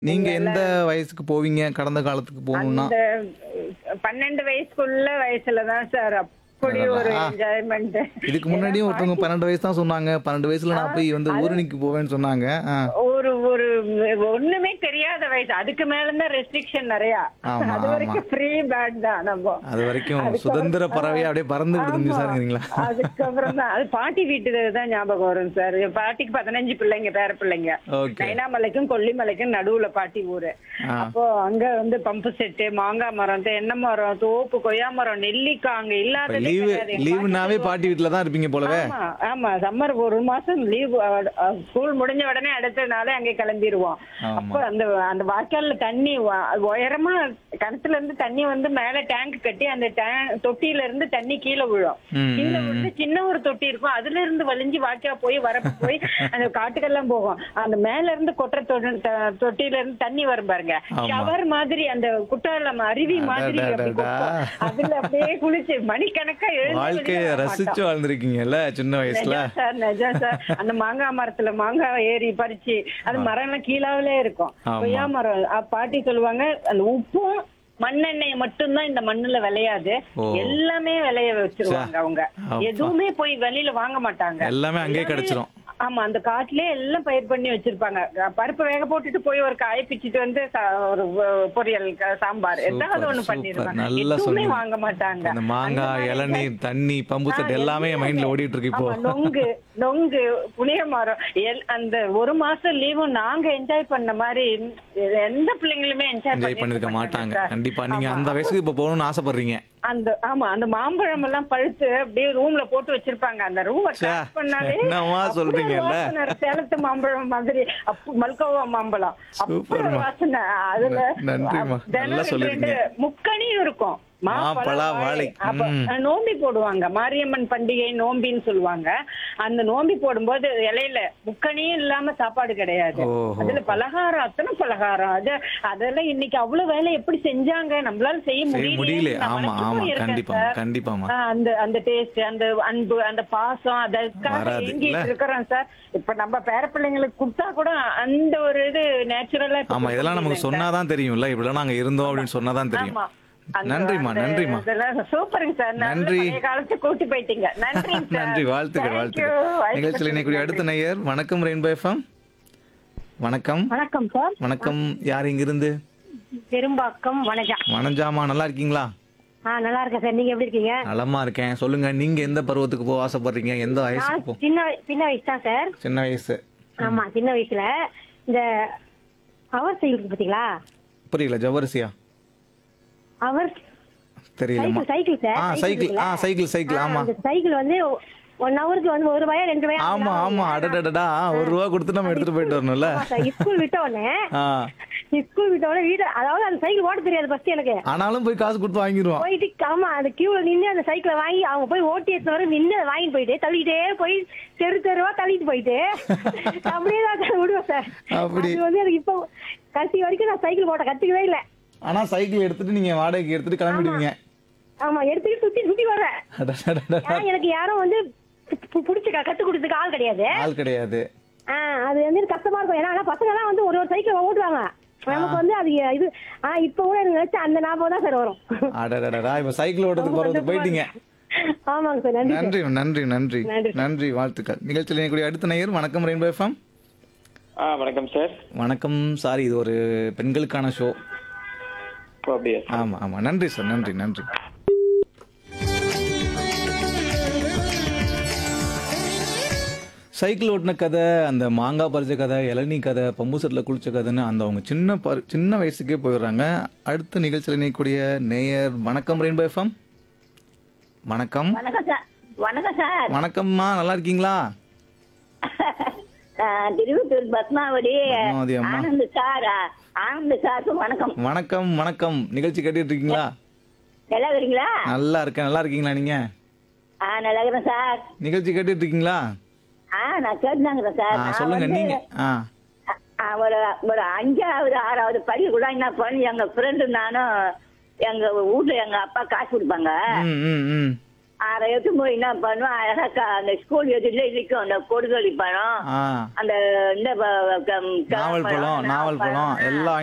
நீங்க எந்த வயசுக்கு போவீங்க கடந்த காலத்துக்கு போகணும்னா அந்த பன்னெண்டு வயசுக்குள்ள வயசுல தான் சார் அப்படி ஒரு ஆ. என்ஜாய்மெண்ட் இதுக்கு முன்னாடியும் ஒருத்தவங்க பன்னெண்டு வயசு தான் சொன்னாங்க பன்னெண்டு வயசுல நான் போய் வந்து ஊரணிக்கு போவேன்னு சொன்னாங்க ஆ. ஒரு ஒரு ஒண்ணுமே தெரியாத வயசு அதுக்கு மேல தான் ரெஸ்ட்ரிக்ஷன் நிறைய ஆமா, அது வரைக்கும் ஃப்ரீ பேட் தான் நம்ம அது வரைக்கும் அதுக்கப்புறம் சுதந்திர பறவையா அப்படியே பறந்துகிட்டு இருந்துச்சு ஆமா. சாருங்கிறீங்களா அதுக்கப்புறம் தான் அது பாட்டி வீட்டு தான் ஞாபகம் வரும் சார் பாட்டிக்கு பதினஞ்சு பிள்ளைங்க பேர பிள்ளைங்க ஓகே நைனாமலைக்கும் கொல்லிமலைக்கும் நடுவுல பாட்டி ஊரு ஆ. அப்போ அங்க வந்து பம்பு செட்டு மாங்காய் மரம் தென்னை மரம் தோப்பு கொய்யா மரம் நெல்லிக்காய் அங்க இல்லாததே லீவு கிடையாது. எங்க லீவுனாவே பாட்டி பாட்டி வீட்டுல தான் இருப்பீங்க போலவே ஆமா ஆமா சம்மர் ஒரு மாசம் லீவ் ஸ்கூல் முடிஞ்ச உடனே அடுத்த நாளே அங்கே கிளம்பிடுவோம் ஆமா. அப்ப அந்த அந்த வாய்க்கால்ல தண்ணி வ- உயரமா கிணத்துல இருந்து தண்ணி வந்து மேல டேங்க் கட்டி அந்த டேங்க் தொட்டியில இருந்து தண்ணி கீழே விழும் ம், கீழே விழுந்து சின்ன ஒரு தொட்டி இருக்கும் அதுல இருந்து வலிஞ்சு வாய்க்கா போய் வரப்பு போய் அந்த காட்டுக்கெல்லாம் போகும் அந்த மேல இருந்து கொட்டுற தொ- த- தொட்டியில இருந்து தண்ணி வரும் பாருங்க ஆமா. ஷவர் மாதிரி அந்த குற்றாலம் அருவி மாதிரி அப்படி அடடடடா. கொட்டும். அதுல அப்படியே குளிச்சு மணிக்கணக்கா எழுந்து வாழ்க்கைய வெளியே வர மாட்டோம். ரசிச்சு வாழ்ந்திருக்கீங்கல்ல சின்ன வயசுல நிஜம் சார் நிஜம் சார் அந்த மாங்காய் மரத்துல மாங்காய் ஏறி பறிச்சு அது மரம் எல்லாம் கீழாவிலே இருக்கும் ஆமா. கொய்யா மரம் அ, பாட்டி சொல்லுவாங்க அந்த உப்பும் மண்ணெண்ணெய் மட்டும்தான் இந்த மண்ணுல விளையாது ஓ. எல்லாமே விளைய வச்சிருவாங்க அவங்க அப்பா. எதுவுமே போய் வெளியில வாங்க மாட்டாங்க எல்லாமே அங்கேயே கிடைச்சிரும் ஆமா அந்த காட்டுலயே எல்லாம் பயிர் பண்ணி வச்சிருப்பாங்க அஹ் பருப்பு வேக போட்டுட்டு போய் ஒரு காய பிச்சிட்டு வந்து சா- ஒரு வ- பொரியல் க- சாம்பார் ஏதாவது ஒண்ணு சூப்பர் பண்ணிருப்பாங்க நல்லா எதுவுமே சொன்னீங்க வாங்க மாட்டாங்க இந்த அந்த மாங்காய் மாதிரி இளநீர் தண்ணி பம்பு செட் எல்லாமே என் மைண்ட்ல ஓடிட்டு இருக்கு இப்போ ஆமா, நொங்கு நொங்கு புளிய மரம் எல்- அந்த ஒரு மாசம் லீவும் நாங்க என்ஜாய் பண்ண மாதிரி எந்த பிள்ளைங்களுமே என்ஜாய் என்ஜாய் பண்ணிருக்க மாட்டாங்க கண்டிப்பா நீங்க அந்த வயசுக்கு இப்ப போகணும்னு ஆசைப்படுறீங்க அந்த ஆமா அந்த மாம்பழம் எல்லாம் பழுத்து அப்படியே ரூம்ல போட்டு வச்சிருப்பாங்க அந்த ரூம் ச்சே, பண்ணாலே என்னம்மா அப்படி ஒரு சொல்றீங்கல்ல? வாசனை, சேலத்து மாம்பழம் மாதிரி அப்பு மல்கோவா மாம்பழம் அப்படி ஒரு சூப்பர்மா. வாசனை அதுல ந- நன்றிம்மா. தினம் நல்லா ரெண்டு சொல்லிருக்கீங்க. ரெண்டு முக்கணியும் இருக்கும் மாப்பழா, வாழை. அப்ப ம். நோம்பி போடுவாங்க மாரியம்மன் பண்டிகை நோம்பின்னு சொல்லுவாங்க அந்த நோம்பி போடும்போது இலையில முக்கணியும் இல்லாம சாப்பாடு கிடையாது ஓஹோ. அதுல பலகாரம் அத்தனை பலகாரம் அது அதெல்லாம் இன்னைக்கு அவ்வளவு வேலை எப்படி செஞ்சாங்க நம்மளால செய்ய சரி முடியல முடியல ஆமா ஆமா கண்டிப்பா கண்டிப்பாமா அந்த அந்த டேஸ்ட் அந்த அன்பு அந்த பாசம் அதற்காக வராது, இல்ல? ஏங்கிட்டு இருக்கிறோம் சார் இப்ப நம்ம பேர பிள்ளைங்களுக்கு கொடுத்தா கூட அந்த ஒரு இது நேச்சுரலா ஆமா இதெல்லாம் நமக்கு சொன்னாதான் தெரியும்ல இப்படிலாம் நாங்க இருந்தோம் அப்படின்னு சொன்னாதான் தெரியும் ஆமா. அந்த- நன்றிம்மா அந்த நன்றிம்மா இதெல்லாம் சூப்பருங்க சார் நல்ல நன்றி. பழைய காலத்து கூட்டி போயிட்டீங்க நன்றி நன்றி வாழ்த்துக்கள் வாழ்த்துக்கள் நிகழ்ச்சியில் இன்னைக்கு அடுத்த நேயர் வணக்கம் ரெயின்போ எஃப்எம் வணக்கம் வணக்கம் சார் வணக்கம் யார் இங்கிருந்து பெரும்பாக்கம் வணக்கம் வனஜாமா நல்லா இருக்கீங்களா ஆ நல்லா இருக்கேன் சார் நீங்க எப்படி இருக்கீங்க நலமா இருக்கேன் சொல்லுங்க நீங்க எந்த பருவத்துக்கு போக ஆசைப்படுறீங்க எந்த வயசுக்கு போ சின்ன சின்ன வயசு தான் சார் சின்ன வயசு ஆமா சின்ன வயசுல இந்த அவர் செய்யுது பாத்தீங்களா புரியல ஜவரிசியா அவர் தெரியலம்மா சைக்கிள் சார் ஆ சைக்கிள் ஆ சைக்கிள் சைக்கிள் ஆமா அந்த சைக்கிள் வந்து ஒன் ஹவருக்கு வந்து ஒரு ரூபாயா ரெண்டு ரூபாயா ஆமா ஆமா அடடடடா ஒரு ரூபா கொடுத்து நம்ம எடுத்துட்டு போயிட்டு வரணும்ல ஸ்கூல் விட்ட உடனே ஆ ஸ்கூல் விட்ட உடனே வீடு அதாவது அந்த சைக்கிள் ஓட்ட தெரியாது ஃபர்ஸ்ட் எனக்கு ஆனாலும் போய் காசு கொடுத்து வாங்கிடுவோம் போயிட்டு ஆமா அந்த கியூல நின்று அந்த சைக்கிளை வாங்கி அவங்க போய் ஓட்டி எடுத்து வர நின்று அதை வாங்கிட்டு போயிட்டு தள்ளிட்டே போய் தெரு தெருவா தள்ளிட்டு போயிட்டு அப்படியே தான் சார் விடுவேன் சார் அப்படி. அது வந்து எனக்கு இப்போ கடைசி வரைக்கும் நான் சைக்கிள் ஓட்ட கத்துக்கவே இல்லை ஆனா சைக்கிள் எடுத்துட்டு நீங்க வாடகைக்கு எடுத்துட்டு கிளம்பிடுவீங்க ஆமா எடுத்துக்கிட்டு சுத்தி சுத்தி வர்றேன் அடடடடா. ஏன்னா எனக்கு யாரும் வந்து பு- பு- புடிச்சு க- கத்து கொடுத்துக்கு ஆள் கிடையாது ஆள் கிடையாது ஆ, அது வந்து கஷ்டமா இருக்கும் ஏன்னா ஆனா பசங்க எல்லாம் வந்து ஒரு ஒரு சைக்கிள் ஓட்டுவாங்க நமக்கு வந்து அது இது ஆனா இப்ப கூட எனக்கு நினைச்சா அந்த ஞாபகம் தான் சார் வரும் அடடடடா இப்ப சைக்கிள் ஓட்டத்துக்கு போறதுக்கு போயிட்டீங்க ஆமாங்க சார் நன்றி நன்றி நன்றி நன்றி நன்றி. நன்றி வாழ்த்துக்கள் நிகழ்ச்சியில் இணையக்கூடிய அடுத்த நேயர் வணக்கம் ரெயின்போ எஃப்எம் ஆ வணக்கம் சார் வணக்கம் சாரி இது ஒரு பெண்களுக்கான ஷோ ஓ அப்படியா ஆமா ஆமா நன்றி சார் நன்றி நன்றி சைக்கிள் ஓட்டின கதை அந்த மாங்காய் பறிச்ச கதை இளநீ கதை பம்பு செட்டில் குளிச்ச கதைன்னு அந்த அவங்க சின்ன பரு- சின்ன வயசுக்கே போயிடுறாங்க அடுத்த நிகழ்ச்சியில் இணையக்கூடிய நேயர் வணக்கம் ரெயின்போ எஃப்எம் வணக்கம் வணக்கம் சார் வணக்கம் சார் வணக்கம்மா நல்லா இருக்கீங்களா ஆஹ் திருவத்தூர் பத்மாவதி பத்மாவதி அம்மா. ஆனந்த் சார் ஆஹ் ஆனந்த் சாருக்கு வணக்கம் வணக்கம் வணக்கம் நிகழ்ச்சி கேட்டுட்டு இருக்கீங்களா நல்லா இருக்கிறீங்களா நல்லா இருக்கேன் நல்லா இருக்கீங்களா நீங்க ஆ நல்லா இருக்கிறேன் சார் நிகழ்ச்சி கேட்டுட்டு இருக்கீங்களா ஆ நான் கேட்டுதாங்கிறேன் சார் ஆ, நான் சொல்லுங்க வந்து, நீங்க ஆ ஆ, ஒரு ஒரு அஞ்சாவது ஆறாவது படி கூட என்ன பண்ணி எங்க ஃப்ரெண்டு நானும் எங்க வீட்டுல எங்க அப்பா காசு கொடுப்பாங்க ம் ம் ம் அதை எடுத்து போய் என்ன பண்ணுவோம் அழகா க- அந்த ஸ்கூல் எதிரிலே இருக்கும் அந்த கொடுகளி பழம் ஆ அந்த இந்த ப- க- நாவல் பழம் நாவல் பழம் எல்லாம்